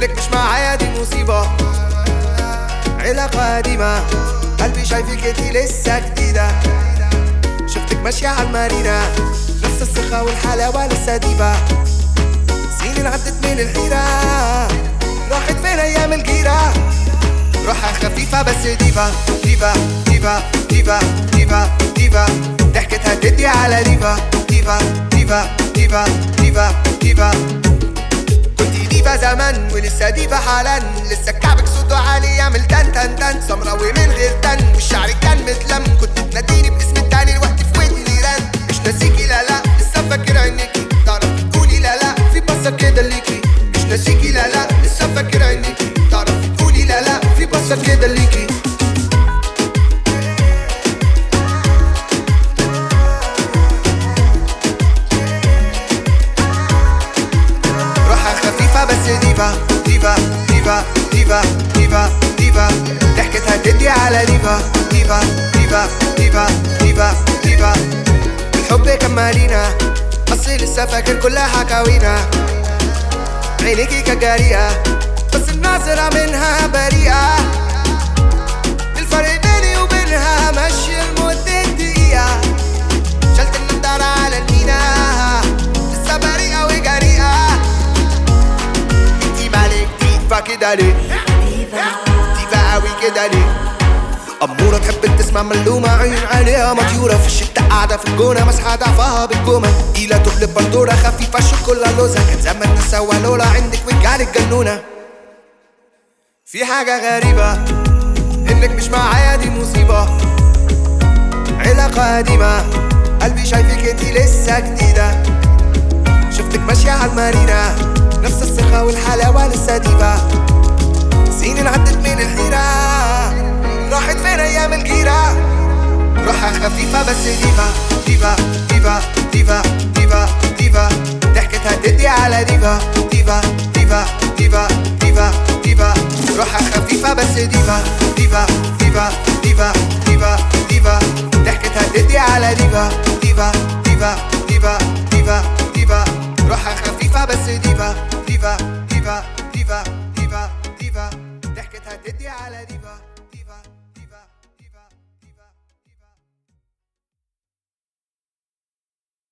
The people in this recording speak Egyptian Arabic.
انك مش معايا دي مصيبة علاقة قديمة قلبي شايفك انتي لسه جديدة شفتك ماشية على المارينا نفس الثقة والحلاوة لسه ديفا سنين عدت من الحيرة راحت فين ايام الجيرة روحها خفيفة بس ديفا ديفا ديفا ديفا ديفا ديفا ضحكتها تدي على ديفا ديفا ديفا ديفا ديفا ديفا كنتي ديفا زمان ولسه ديفا حالا لسه كعبك صوته عالي يعمل تن تن تن سمراوي من غير تن والشعر كان متلم كنت تناديني باسم التاني الوقت في ودني رن مش ناسيكي لا لا لسه فاكر عينيكي تعرفي تقولي لا لا في بصة كده ليكي مش ناسيكي لا لا لسه فاكر عينيكي تعرفي تقولي لا لا في بصة كده ليكي روحها خفيفة بس ديفا ديفا ديفا ديفا ديفا ديفا ضحكتها تدي على ديفا ديفا ديفا ديفا ديفا ديفا الحب كمالينا أصلي لسه فاكر كل حكاوينا عينيكي كجارية بس الناظرة منها بريئة الفرق بيني وبينها مشي لمدة دقيقة شلت النضارة على المينا لسه بريئة وجريئة انتي مالك ديفا كده ليه ديفا قوي كده ليه أمورة تحب تسمع ملومة عين عليها مطيورة في الشتاء قاعدة في الجونة مسحة ضعفها بالجومة إيلا تقلب بندورة خفيفة شوكولا لوزة كان زمان سوا لولا عندك وجعلك جنونة في حاجة غريبة إنك مش معايا دي مصيبة علاقة قديمة قلبي شايفك انتي لسه جديدة شفتك ماشية على المارينا نفس الثقة والحلاوة لسه ديفا سنين عدت من الحيرة راحت فين أيام الجيرة روحها خفيفة بس ديفا ديفا ديفا ديفا ديفا ديفا ضحكتها تدي على ديفا ديفا ديفا ديفا ديفا ديفا روحها خفيفة بس ديفا ديفا ديفا ديفا ديفا ديفا ضحكتها تدي على ديفا ديفا ديفا ديفا ديفا ديفا روحها خفيفة بس ديفا ديفا ديفا